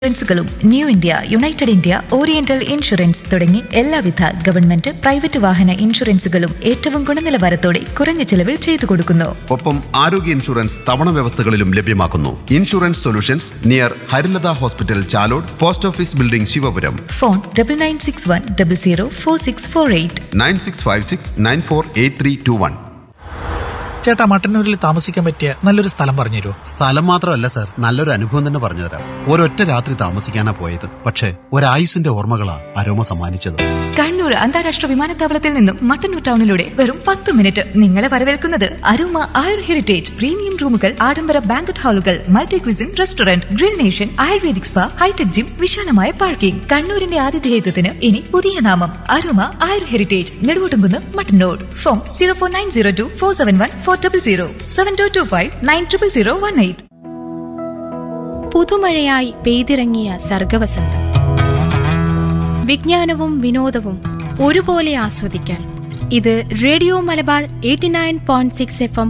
ഇൻഷുറൻസുകളും New India United India Oriental insurance തുടങ്ങി എല്ലാവിധ government private വാഹന ഇൻഷുറൻസുകളും ഏറ്റവും ഗുണനിലവാരത്തോടെ കുറഞ്ഞ ചിലവിൽ ചെയ്തു കൊടുക്കുന്നു ഒപ്പം ആരോഗ്യ ഇൻഷുറൻസ് തവണ വ്യവസ്ഥകളിലും ലഭ്യമാക്കുന്നു insurance solutions near Harilatha hospital Chalode post office building Sivapuram phone double nine six one double zero four six four eight nine six five six nine four eight three two one ചേട്ടാ മട്ടന്നൂരിൽ താമസിക്കാൻ പറ്റിയ നല്ലൊരു സ്ഥലം പറഞ്ഞുതരുമോ സ്ഥലം മാത്രമല്ല സാർ നല്ലൊരു അനുഭവം തന്നെ പറഞ്ഞുതരാം ഒരൊറ്റ രാത്രി താമസിക്കാനാ പോയത് പക്ഷേ ഒരായുസിന്റെ ഓർമ്മകളാ അരോമ സമ്മാനിച്ചത് കണ്ണൂർ അന്താരാഷ്ട്ര വിമാനത്താവളത്തിൽ നിന്നും മട്ടന്നൂർ ടൗണിലൂടെ വെറും പത്ത് മിനിറ്റ് നിങ്ങളെ വരവേൽക്കുന്നത് അരുമ ആയുർ ഹെറിറ്റേജ് പ്രീമിയം റൂമുകൾ ആഡംബര ബാങ്കറ്റ് ഹാളുകൾ multi cuisine restaurant grill nation ayurvedic spa hitech gym വിശാലമായ പാർക്കിംഗ് കണ്ണൂരിന്റെ ആതിഥേയത്വത്തിന് ഇനി പുതിയ നാമം Aruma Ayur heritage Neduvottumkunnu Mattannur phone zero four nine zero two four seven one four double zero seven two two five nine triple zero one eight പുതുമഴയായി പെയ്തിറങ്ങിയ സർഗവസന്തം വിജ്ഞാനവും വിനോദവും ഒരുപോലെ ആസ്വദിക്കാൻ ഇത് radio Malabar eighty nine point six F M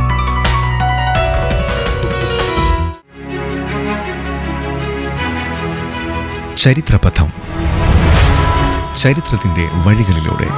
ചരിത്രപഥം ചരിത്രത്തിന്റെ വഴികളിലൂടെ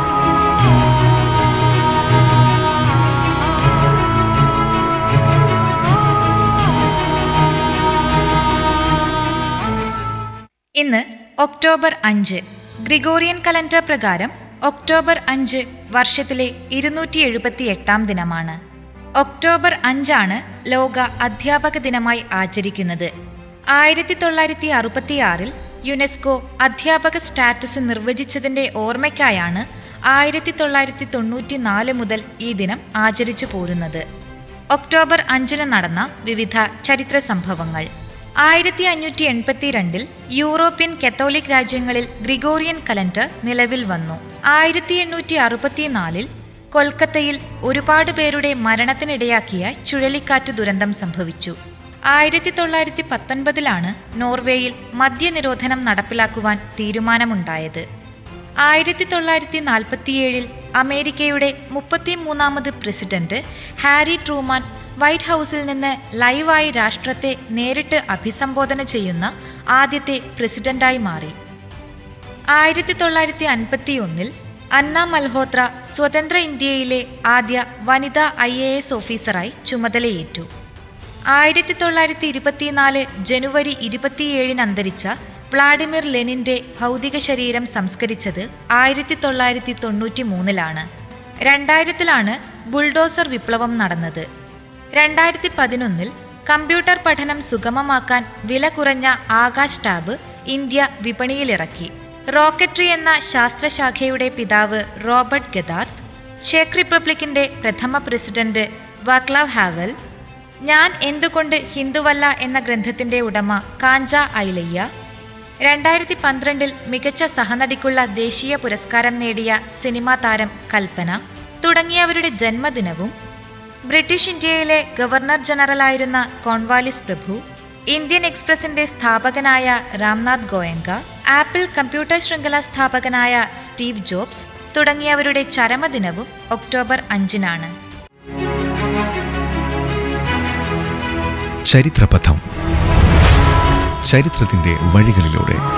ഇന്ന് ഒക്ടോബർ അഞ്ച് ഗ്രിഗോറിയൻ കലണ്ടർ പ്രകാരം ഒക്ടോബർ അഞ്ച് വർഷത്തിലെ ഇരുന്നൂറ്റി എഴുപത്തി എട്ടാം ദിനമാണ് ഒക്ടോബർ അഞ്ചാണ് ലോക അധ്യാപക ദിനമായി ആചരിക്കുന്നത് ആയിരത്തി തൊള്ളായിരത്തി അറുപത്തിയാറിൽ യുനെസ്കോ അധ്യാപക സ്റ്റാറ്റസ് നിർവചിച്ചതിന്റെ ഓർമ്മയ്ക്കായാണ് ആയിരത്തി തൊള്ളായിരത്തി തൊണ്ണൂറ്റി നാല് മുതൽ ഈ ദിനം ആചരിച്ചു പോരുന്നത് ഒക്ടോബർ അഞ്ചിന് നടന്ന വിവിധ ചരിത്ര സംഭവങ്ങൾ ആയിരത്തി അഞ്ഞൂറ്റി എൺപത്തിരണ്ടിൽ യൂറോപ്യൻ കത്തോലിക് രാജ്യങ്ങളിൽ ഗ്രിഗോറിയൻ കലണ്ടർ നിലവിൽ വന്നു ആയിരത്തി എണ്ണൂറ്റി അറുപത്തിനാലിൽ കൊൽക്കത്തയിൽ ഒരുപാട് പേരുടെ മരണത്തിനിടയാക്കിയ ചുഴലിക്കാറ്റ് ദുരന്തം സംഭവിച്ചു ആയിരത്തി തൊള്ളായിരത്തി പത്തൊൻപതിലാണ് നോർവേയിൽ മദ്യനിരോധനം നടപ്പിലാക്കുവാൻ തീരുമാനമുണ്ടായത് ആയിരത്തി തൊള്ളായിരത്തി നാൽപ്പത്തിയേഴിൽ അമേരിക്കയുടെ മുപ്പത്തിമൂന്നാമത് പ്രസിഡന്റ് ഹാരി ട്രൂമാൻ വൈറ്റ് ഹൗസിൽ നിന്ന് ലൈവായി രാഷ്ട്രത്തെ നേരിട്ട് അഭിസംബോധന ചെയ്യുന്ന ആദ്യത്തെ പ്രസിഡന്റായി മാറി ആയിരത്തി തൊള്ളായിരത്തി അൻപത്തി ഒന്നിൽ അന്ന മൽഹോത്ര സ്വതന്ത്ര ഇന്ത്യയിലെ ആദ്യ വനിതാ ഐ എ എസ് ഓഫീസറായി ചുമതലയേറ്റു ആയിരത്തി തൊള്ളായിരത്തി ഇരുപത്തിനാല് ജനുവരി ഇരുപത്തിയേഴിന് അന്തരിച്ച വ്ളാഡിമിർ ലെനിന്റെ ഭൗതിക ശരീരം സംസ്കരിച്ചത് ആയിരത്തി തൊള്ളായിരത്തി തൊണ്ണൂറ്റി മൂന്നിലാണ് രണ്ടായിരത്തിലാണ് ബുൾഡോസർ വിപ്ലവം നടന്നത് രണ്ടായിരത്തി പതിനൊന്നിൽ കമ്പ്യൂട്ടർ പഠനം സുഗമമാക്കാൻ വില കുറഞ്ഞ ആകാശ് ടാബ് ഇന്ത്യ വിപണിയിലിറക്കി റോക്കറ്റ്രി എന്ന ശാസ്ത്രശാഖയുടെ പിതാവ് റോബർട്ട് ഗദാർത്ത് ചെക്ക് റിപ്പബ്ലിക്കിന്റെ പ്രഥമ പ്രസിഡന്റ് വാക്ലാവ് ഹാവൽ ഞാൻ എന്തുകൊണ്ട് ഹിന്ദുവല്ല എന്ന ഗ്രന്ഥത്തിന്റെ ഉടമ കാഞ്ച ഐലയ്യ രണ്ടായിരത്തി പന്ത്രണ്ടിൽ മികച്ച സഹനടിക്കുള്ള ദേശീയ പുരസ്കാരം നേടിയ സിനിമാ താരം കൽപ്പന തുടങ്ങിയവരുടെ ജന്മദിനവും ബ്രിട്ടീഷ് ഇന്ത്യയിലെ ഗവർണർ ജനറലായിരുന്ന കോൺവാലിസ് പ്രഭു ഇന്ത്യൻ എക്സ്പ്രസിന്റെ സ്ഥാപകനായ രാംനാഥ് ഗോയങ്ക ആപ്പിൾ കമ്പ്യൂട്ടർ ശൃംഖല സ്ഥാപകനായ സ്റ്റീവ് ജോബ്സ് തുടങ്ങിയവരുടെ ചരമദിനവും ഒക്ടോബർ അഞ്ചിനാണ് ചരിത്രപഥം ചരിത്രത്തിന്റെ വഴികളിലൂടെ